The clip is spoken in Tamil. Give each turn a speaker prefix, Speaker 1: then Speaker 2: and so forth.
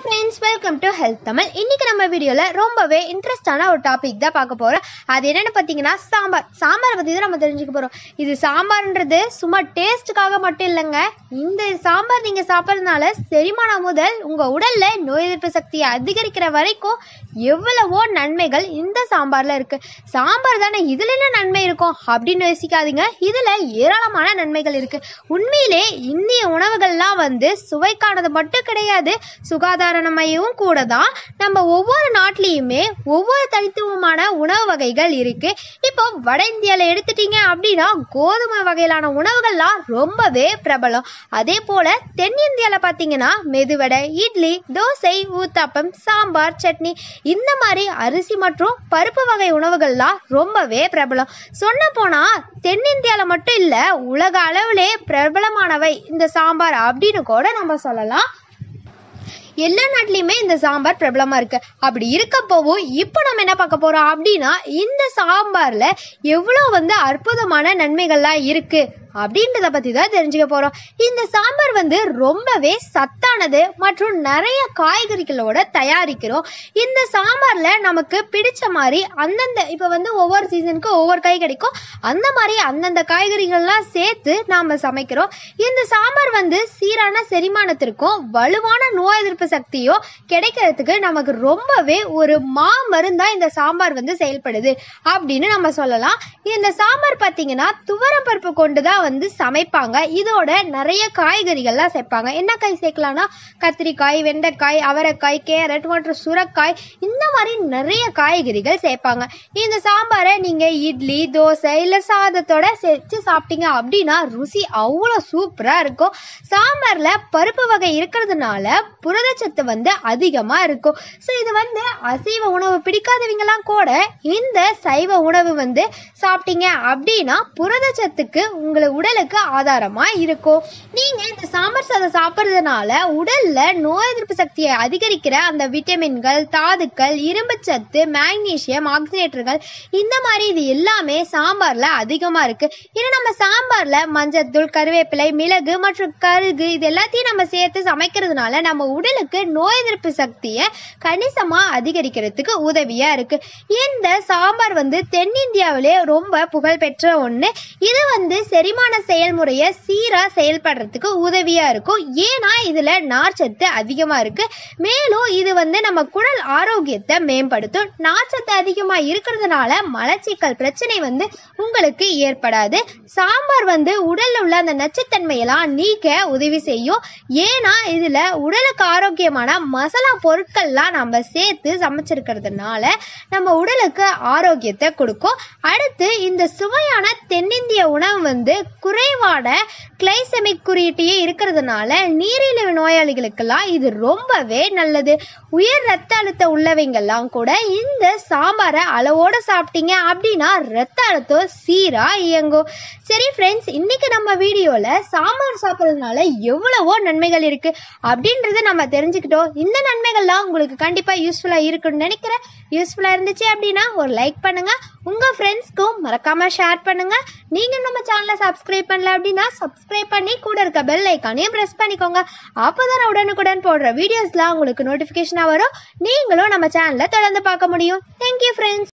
Speaker 1: friends welcome to health Tamil இன்னைக்கு நம்ம வீடியோவில் ரொம்பவே இன்ட்ரெஸ்டான ஒரு டாபிக் தான் பார்க்க போகிறோம் அது என்னென்னு பார்த்தீங்கன்னா சாம்பார் சாம்பாரை பற்றி தான் நம்ம தெரிஞ்சுக்க போகிறோம் இது சாம்பார்ன்றது சும்மா டேஸ்ட்டுக்காக மட்டும் இல்லைங்க இந்த சாம்பார் நீங்கள் சாப்பிட்றதுனால செரிமானம் முதல் உங்கள் உடலில் நோய் எதிர்ப்பு சக்தியை அதிகரிக்கிற வரைக்கும் எவ்வளவோ நன்மைகள் இந்த சாம்பாரில் இருக்குது சாம்பார் தானே இதில் என்ன நன்மை இருக்கும் அப்படின்னு யோசிக்காதீங்க இதில் ஏராளமான நன்மைகள் இருக்குது உண்மையிலே இந்திய உணவுகள்லாம் வந்து சுவைக்கானது மட்டும் கிடையாது சுகாதாரமையும் கூட தான் நம்ம ஒவ்வொரு நாட்டிலையுமே ஒவ்வொரு தனித்துவமான உணவு வகைகள் இருக்கு இப்போ வட இந்தியாவில் எடுத்துட்டீங்க அப்படின்னா கோதுமை வகையிலான உணவுகள்லாம் ரொம்பவே பிரபலம் அதே போல தென்னிந்தியாவில் பார்த்தீங்கன்னா மெதுவடை இட்லி தோசை ஊத்தாப்பம் சாம்பார் சட்னி இந்த மாதிரி அரிசி மற்றும் பருப்பு வகை உணவுகள்லாம் ரொம்பவே பிரபலம் சொன்ன போனா தென்னிந்தியாவில் மட்டும் இல்லை உலக அளவிலே பிரபலமானவை இந்த சாம்பார் அப்படின்னு கூட நம்ம சொல்லலாம் எல்லா நாட்டிலையுமே இந்த சாம்பார் பிரபலமாக இருக்கு அப்படி இருக்கப்போவும் இப்போ நம்ம என்ன பார்க்க போகிறோம் அப்படின்னா இந்த சாம்பாரில் எவ்வளோ வந்து அற்புதமான நன்மைகள்லாம் இருக்கு அப்படின்றத பற்றி தான் தெரிஞ்சுக்க போகிறோம் இந்த சாம்பார் வந்து ரொம்பவே சத்தானது மற்றும் நிறைய காய்கறிகளோட தயாரிக்கிறோம் இந்த சாம்பாரில் நமக்கு பிடிச்ச மாதிரி அந்தந்த இப்போ வந்து ஒவ்வொரு சீசனுக்கு ஒவ்வொரு காய் கிடைக்கும் அந்த மாதிரி அந்தந்த காய்கறிகள்லாம் சேர்த்து நாம் சமைக்கிறோம் இந்த சாம்பார் வந்து சீரான செரிமானத்திற்கும் வலுவான நோய் எதிர்ப்பு சக்தியும் கிடைக்கிறதுக்கு நமக்கு ரொம்பவே ஒரு மா மருந்தா இந்த சாம்பார் வந்து செயல்படுது அப்படின்னு நம்ம சொல்லலாம் இந்த சாம்பார் பார்த்தீங்கன்னா துவரப்பருப்பு கொண்டு தான் வந்து சமைப்பாங்க இதோட நிறைய காய்கறிகள்லாம் சேர்ப்பாங்க என்ன காய் சேர்க்கலாம்னா கத்திரிக்காய் வெண்டைக்காய் அவரைக்காய் கேரட் மற்றும் சுரக்காய் இந்த மாதிரி நிறைய காய்கறிகள் சேர்ப்பாங்க இந்த சாம்பாரை நீங்கள் இட்லி தோசை இல்லை சாதத்தோட செஞ்சு சாப்பிட்டீங்க அப்படின்னா ருசி அவ்வளோ சூப்பராக இருக்கும் சாம்பாரில் பருப்பு வகை இருக்கிறதுனால புரதச்சத்து வந்து அதிகமாக இருக்கும் ஸோ இது வந்து அசைவ உணவு பிடிக்காதவங்கலாம் கூட இந்த சைவ உணவு வந்து சாப்பிட்டீங்க அப்படின்னா புரதச்சத்துக்கு உங்களை உடலுக்கு ஆதாரமாக இருக்கும் நீங்கள் இந்த சாம்பார் சாதம் சாப்பிட்றதுனால உடலில் நோய் எதிர்ப்பு சக்தியை அதிகரிக்கிற அந்த விட்டமின்கள் தாதுக்கள் இரும்புச்சத்து மேக்னீசியம் ஆக்சினேட்டர்கள் இந்த மாதிரி இது எல்லாமே சாம்பாரில் அதிகமாக இருக்குது ஏன்னா நம்ம சாம்பாரில் மஞ்சத்தூள் கருவேப்பிலை மிளகு மற்றும் கருகு இது எல்லாத்தையும் நம்ம சேர்த்து சமைக்கிறதுனால நம்ம உடலுக்கு நோய் எதிர்ப்பு சக்தியை கணிசமாக அதிகரிக்கிறதுக்கு உதவியாக இருக்குது இந்த சாம்பார் வந்து தென்னிந்தியாவிலே ரொம்ப புகழ்பெற்ற ஒன்று இது வந்து செரிமான செயல்முறையை சீராக செயல்படுறதுக்கு உதவியாக இருக்கும் ஏன்னா இதில் நார்ச்சத்து அதிகமாக இருக்குது மேலும் இது வந்து நம்ம குடல் ஆரோக்கியத்தை மேம்படுத்தும் நார்ச்சத்து அதிகமாக இருக்கிறதுனால மலச்சிக்கல் பிரச்சனை வந்து உங்களுக்கு ஏற்படாது சாம்பார் வந்து உடலில் உள்ள அந்த நச்சுத்தன்மையெல்லாம் நீக்க உதவி செய்யும் ஏன்னா இதில் உடலுக்கு ஆரோக்கியமான மசாலா பொருட்கள்லாம் நம்ம சேர்த்து சமைச்சிருக்கிறதுனால நம்ம உடலுக்கு ஆரோக்கியத்தை கொடுக்கும் அடுத்து இந்த சுவையான தென்னிந்திய உணவு வந்து குறைவான கிளைசெமிக் குறியீட்டையே இருக்கிறதுனால நீரிழிவு நோயாளிகளுக்கெல்லாம் இது ரொம்பவே நல்லது உயர் ரத்த அழுத்தம் உள்ளவங்கெல்லாம் கூட இந்த சாம்பாரை அளவோடு சாப்பிட்டீங்க அப்படின்னா ரத்த அழுத்தம் சீராக இயங்கும் சரி ஃப்ரெண்ட்ஸ் இன்னைக்கு நம்ம வீடியோவில் சாம்பார் சாப்பிட்றதுனால எவ்வளவோ நன்மைகள் இருக்கு அப்படின்றத நம்ம தெரிஞ்சுக்கிட்டோம் இந்த நன்மைகள்லாம் உங்களுக்கு கண்டிப்பாக யூஸ்ஃபுல்லாக இருக்குன்னு நினைக்கிறேன் யூஸ்ஃபுல்லாக இருந்துச்சு அப்படின்னா ஒரு லைக் பண்ணுங்க உங்கள் ஃப்ரெண்ட்ஸ்க்கும் மறக்காம ஷேர் பண்ணுங்க நீங்கள் நம்ம சேனலை சப்ஸ்கிரைப் பண்ணல அப்படின்னா சப்ஸ்கிரைப் பண்ணி கூட இருக்க பெல் ஐக்கானையும் ப்ரெஸ் பண்ணிக்கோங்க அப்போதான் உடனுக்குடன் போடுற வீடியோஸ்லாம் உங்களுக்கு நோட்டிஃபிகேஷனாக வரும் நீங்களும் நம்ம சேனலை தொடர்ந்து பார்க்க முடியும் தேங்க்யூ ஃப்ரெண்ட்ஸ்